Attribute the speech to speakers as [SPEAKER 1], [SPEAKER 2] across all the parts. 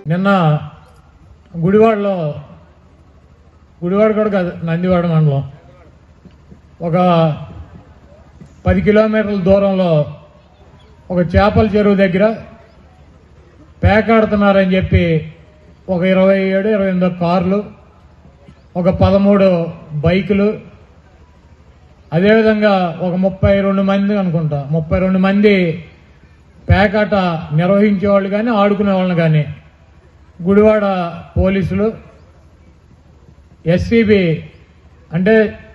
[SPEAKER 1] నిన్న గుడివాడలో గుడివాడ కూడా కాదు నందివాడ మండలం ఒక పది కిలోమీటర్ల దూరంలో ఒక చేపల చెరువు దగ్గర పేకాడుతున్నారని చెప్పి ఒక ఇరవై ఏడు ఇరవై ఎనిమిది కార్లు ఒక పదమూడు బైకులు అదేవిధంగా ఒక ముప్పై రెండు మంది అనుకుంటా ముప్పై రెండు మంది పేకాట నిర్వహించేవాళ్ళు కానీ ఆడుకునే వాళ్ళని కానీ గుడివాడ పోలీసులు ఎస్సీబీ అంటే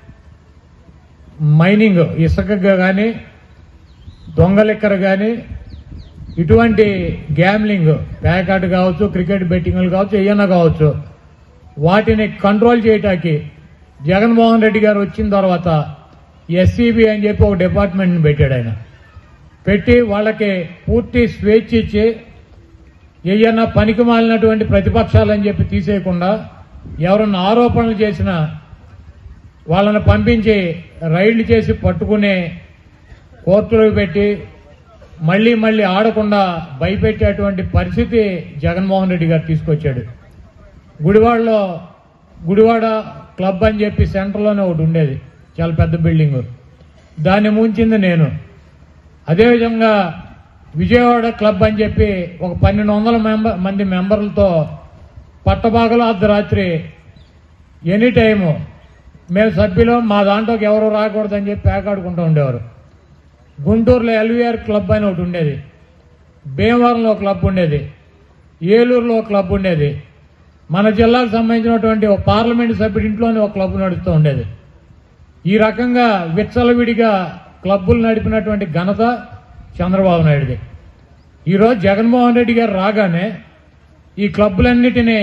[SPEAKER 1] మైనింగ్ ఇసుక కానీ దొంగలిక్కర్ కానీ ఇటువంటి గ్యామ్లింగ్ ప్యాకాట్ కావచ్చు క్రికెట్ బెట్టింగ్లు కావచ్చు ఏమైనా కావచ్చు వాటిని కంట్రోల్ చేయటానికి జగన్మోహన్ రెడ్డి గారు వచ్చిన తర్వాత ఎస్సీబీ అని చెప్పి ఒక డిపార్ట్మెంట్ని పెట్టాడు ఆయన పెట్టి వాళ్ళకి పూర్తి స్వేచ్ఛ ఇచ్చి ఏయన్నా పనికి మాలినటువంటి ప్రతిపక్షాలని చెప్పి తీసేయకుండా ఎవరన్నా ఆరోపణలు చేసినా వాళ్ళని పంపించి రైళ్లు చేసి పట్టుకునే కోర్టులకు పెట్టి మళ్ళీ మళ్ళీ ఆడకుండా భయపెట్టేటువంటి పరిస్థితి జగన్మోహన్ రెడ్డి గారు తీసుకొచ్చాడు గుడివాడలో గుడివాడ క్లబ్ అని చెప్పి సెంటర్లోనే ఒకటి ఉండేది చాలా పెద్ద బిల్డింగ్ దాన్ని ముంచింది నేను అదేవిధంగా విజయవాడ క్లబ్ అని చెప్పి ఒక పన్నెండు వందల మెంబర్ మంది మెంబర్లతో పట్టబాగలు అర్ధరాత్రి ఎనీ టైము మేము సభ్యులు మా దాంట్లోకి ఎవరు రాకూడదని చెప్పి పేకాడుకుంటూ ఉండేవారు గుంటూరులో ఎల్వీఆర్ క్లబ్ అని ఒకటి ఉండేది భీమవరంలో ఒక క్లబ్ ఉండేది ఏలూరులో ఒక క్లబ్ ఉండేది మన జిల్లాకు సంబంధించినటువంటి ఒక పార్లమెంట్ సభ్యుడి ఇంట్లోనే ఒక క్లబ్ నడుస్తూ ఉండేది ఈ రకంగా విచ్చలవిడిగా క్లబ్బులు నడిపినటువంటి ఘనత చంద్రబాబు నాయుడుది ఈరోజు జగన్మోహన్ రెడ్డి గారు రాగానే ఈ క్లబ్బులన్నిటినీ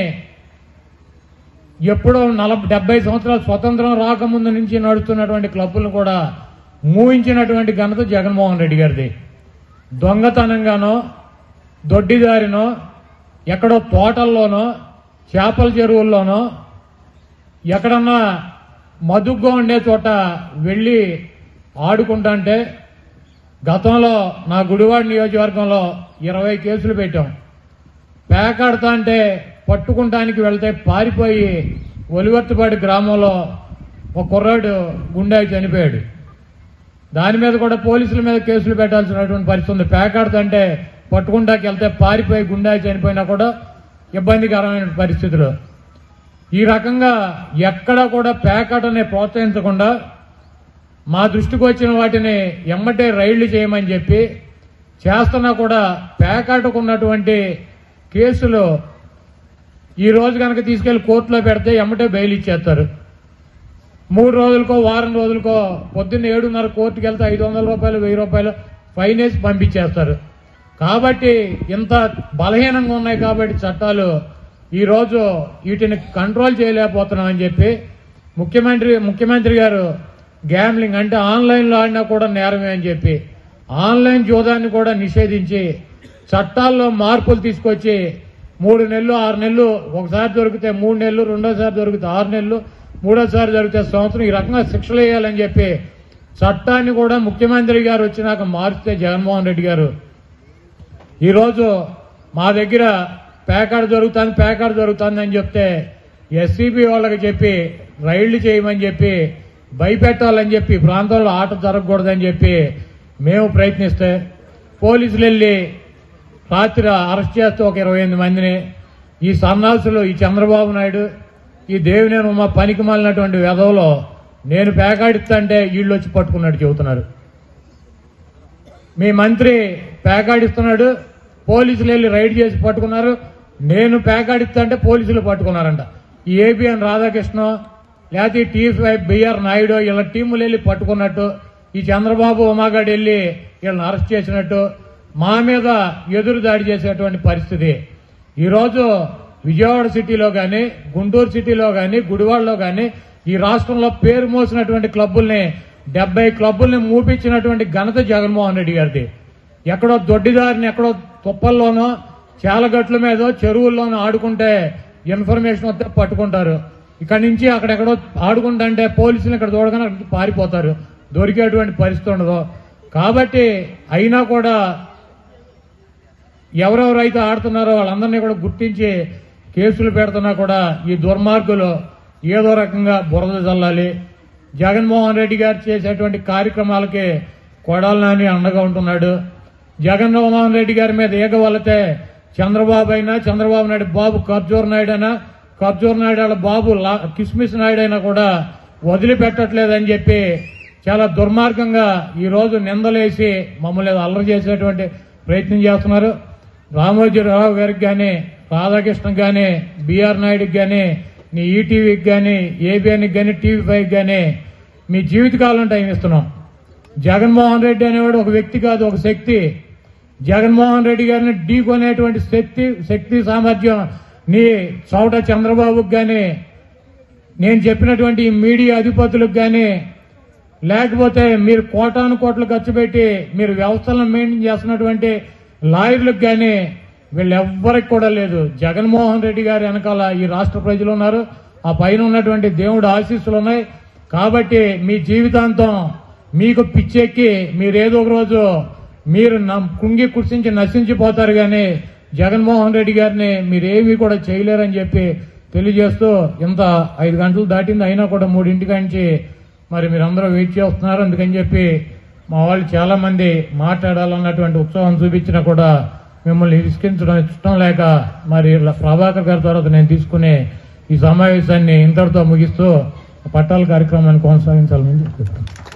[SPEAKER 1] ఎప్పుడో నలభై డెబ్బై సంవత్సరాల స్వతంత్రం రాకముందు నుంచి నడుస్తున్నటువంటి క్లబ్బులను కూడా మూయించినటువంటి ఘనత జగన్మోహన్ రెడ్డి గారిది దొంగతనంగానో దొడ్డిదారినో ఎక్కడో తోటల్లోనో చేపల చెరువుల్లోనో ఎక్కడన్నా మదుగ్గా ఉండే చోట వెళ్ళి ఆడుకుంటుంటే గతంలో నా గుడివాడ నియోజకవర్గంలో ఇరవై కేసులు పెట్టాం పేకాడుతా అంటే పట్టుకుంటానికి వెళ్తే పారిపోయి ఒలివర్తిపాటి గ్రామంలో ఒక కుర్రాడు గుండెకి చనిపోయాడు దాని మీద కూడా పోలీసుల మీద కేసులు పెట్టాల్సినటువంటి పరిస్థితి ఉంది పేకాడుతుంటే పట్టుకుంటాకి వెళ్తే పారిపోయి గుండెకి చనిపోయినా కూడా ఇబ్బందికరమైన పరిస్థితులు ఈ రకంగా ఎక్కడ కూడా పేకాటని ప్రోత్సహించకుండా మా దృష్టికి వచ్చిన వాటిని ఎమ్మటే రైళ్లు చేయమని చెప్పి చేస్తున్నా కూడా పేకాటకు ఉన్నటువంటి కేసులు ఈ రోజు కనుక తీసుకెళ్లి కోర్టులో పెడితే ఎమ్మటే బెయిల్ ఇచ్చేస్తారు మూడు రోజులకో వారం రోజులకో పొద్దున్న ఏడున్నర కోర్టుకి వెళ్తే ఐదు వందల రూపాయలు వెయ్యి రూపాయలు ఫైన్ వేసి పంపించేస్తారు కాబట్టి ఇంత బలహీనంగా ఉన్నాయి కాబట్టి చట్టాలు ఈరోజు వీటిని కంట్రోల్ చేయలేకపోతున్నామని చెప్పి ముఖ్యమంత్రి ముఖ్యమంత్రి గారు గ్యామ్లింగ్ అంటే ఆన్లైన్లో ఆడినా కూడా నేరమే అని చెప్పి ఆన్లైన్ జూదాన్ని కూడా నిషేధించి చట్టాల్లో మార్పులు తీసుకొచ్చి మూడు నెలలు ఆరు నెలలు ఒకసారి దొరికితే మూడు నెలలు రెండోసారి దొరికితే ఆరు నెలలు మూడోసారి దొరికితే సంవత్సరం ఈ రకంగా శిక్షలు వేయాలని చెప్పి చట్టాన్ని కూడా ముఖ్యమంత్రి గారు వచ్చినాక మారిస్తే జగన్మోహన్ రెడ్డి గారు ఈరోజు మా దగ్గర పేకాడ జరుగుతుంది పేకాడ జరుగుతుంది అని చెప్తే ఎస్సీబీ వాళ్ళకి చెప్పి రైళ్లు చేయమని చెప్పి భయపెట్టాలని చెప్పి ఈ ప్రాంతంలో ఆట జరగకూడదని చెప్పి మేము ప్రయత్నిస్తే పోలీసులు వెళ్ళి రాత్రి అరెస్ట్ చేస్తే ఒక ఇరవై ఎనిమిది మందిని ఈ సన్నాసులు ఈ చంద్రబాబు నాయుడు ఈ దేవినేని ఉమ్మ పనికి మాలినటువంటి వెధవలో నేను పేకాడిస్తుంటే వీళ్ళు వచ్చి పట్టుకున్నట్టు చెబుతున్నారు మీ మంత్రి పేకాడిస్తున్నాడు పోలీసులు వెళ్ళి రైడ్ చేసి పట్టుకున్నారు నేను పేకాడిస్తుంటే పోలీసులు పట్టుకున్నారంట ఈ ఏబిఎన్ రాధాకృష్ణ లేకపోతే ఈ టీ ఫైవ్ బిఆర్ నాయుడు ఇలా టీములు వెళ్ళి పట్టుకున్నట్టు ఈ చంద్రబాబు ఉమాగాడు వెళ్ళి వీళ్ళని అరెస్ట్ చేసినట్టు మా మీద ఎదురు దాడి చేసేటువంటి పరిస్థితి ఈరోజు విజయవాడ సిటీలో కానీ గుంటూరు సిటీలో కానీ గుడివాడలో కానీ ఈ రాష్ట్రంలో పేరు మోసినటువంటి క్లబ్బుల్ని డెబ్బై క్లబ్బుల్ని మూపించినటువంటి ఘనత జగన్మోహన్ రెడ్డి గారిది ఎక్కడో దొడ్డిదారిని ఎక్కడో తుప్పల్లోనో చాలగట్ల మీద చెరువుల్లోనో ఆడుకుంటే ఇన్ఫర్మేషన్ వస్తే పట్టుకుంటారు ఇక్కడ నుంచి అక్కడెక్కడో ఆడుకుంటుంటే పోలీసులు ఇక్కడ చూడగానే అక్కడికి పారిపోతారు దొరికేటువంటి పరిస్థితి ఉండదు కాబట్టి అయినా కూడా ఎవరెవరైతే ఆడుతున్నారో వాళ్ళందరినీ కూడా గుర్తించి కేసులు పెడుతున్నా కూడా ఈ దుర్మార్గులు ఏదో రకంగా బురద చల్లాలి జగన్మోహన్ రెడ్డి గారు చేసేటువంటి కార్యక్రమాలకి కొడాలి నాని అండగా ఉంటున్నాడు జగన్మోహన్ రెడ్డి గారి మీద ఏగ వల్లతే చంద్రబాబు అయినా చంద్రబాబు నాయుడు బాబు కర్జూర్ నాయుడు అయినా కర్జూర్ నాయుడు వాళ్ళ బాబు లా- కిస్మిస్ నాయుడు అయినా కూడా వదిలిపెట్టట్లేదని చెప్పి చాలా దుర్మార్గంగా ఈ రోజు నిందలేసి మమ్మల్ని ఏదో అల్లరి చేసేటువంటి ప్రయత్నం చేస్తున్నారు రామోజీరావు గారికి కానీ రాధాకృష్ణకి కానీ బీఆర్ నాయుడుకి కానీ నీ ఈటీవీకి కానీ ఏబిఎన్కి కానీ టీవీ ఫైవ్కి కానీ మీ జీవితకాలం టైం ఇస్తున్నాం జగన్మోహన్ రెడ్డి అనేవాడు ఒక వ్యక్తి కాదు ఒక శక్తి జగన్మోహన్ రెడ్డి గారిని ఢీకొనేటువంటి శక్తి శక్తి సామర్థ్యం నీ చౌట చంద్రబాబుకి కానీ నేను చెప్పినటువంటి ఈ మీడియా అధిపతులకు కానీ లేకపోతే మీరు కోటాను కోట్లు ఖర్చు పెట్టి మీరు వ్యవస్థలను మెయింటైన్ చేస్తున్నటువంటి లాయర్లకు కానీ వీళ్ళెవ్వరికి కూడా లేదు జగన్మోహన్ రెడ్డి గారి వెనకాల ఈ రాష్ట్ర ప్రజలు ఉన్నారు ఆ పైన ఉన్నటువంటి దేవుడు ఆశీస్సులు ఉన్నాయి కాబట్టి మీ జీవితాంతం మీకు పిచ్చెక్కి మీరేదో ఒక రోజు మీరు న- కుంగి కుర్చించి నశించిపోతారు కానీ జగన్మోహన్ రెడ్డి గారిని మీరేమీ కూడా చేయలేరని చెప్పి తెలియజేస్తూ ఇంత ఐదు గంటలు దాటింది అయినా కూడా మూడింటికి నుంచి మరి మీరందరూ వెయిట్ చేస్తున్నారు అందుకని చెప్పి మా వాళ్ళు చాలా మంది మాట్లాడాలన్నటువంటి ఉత్సాహం చూపించినా కూడా మిమ్మల్ని ఇరికించడం ఇష్టం లేక మరి ఇలా ప్రభాకర్ గారి తర్వాత నేను తీసుకునే ఈ సమావేశాన్ని ఇంతటితో ముగిస్తూ పట్టాల కార్యక్రమాన్ని కొనసాగించాలని చెప్తాను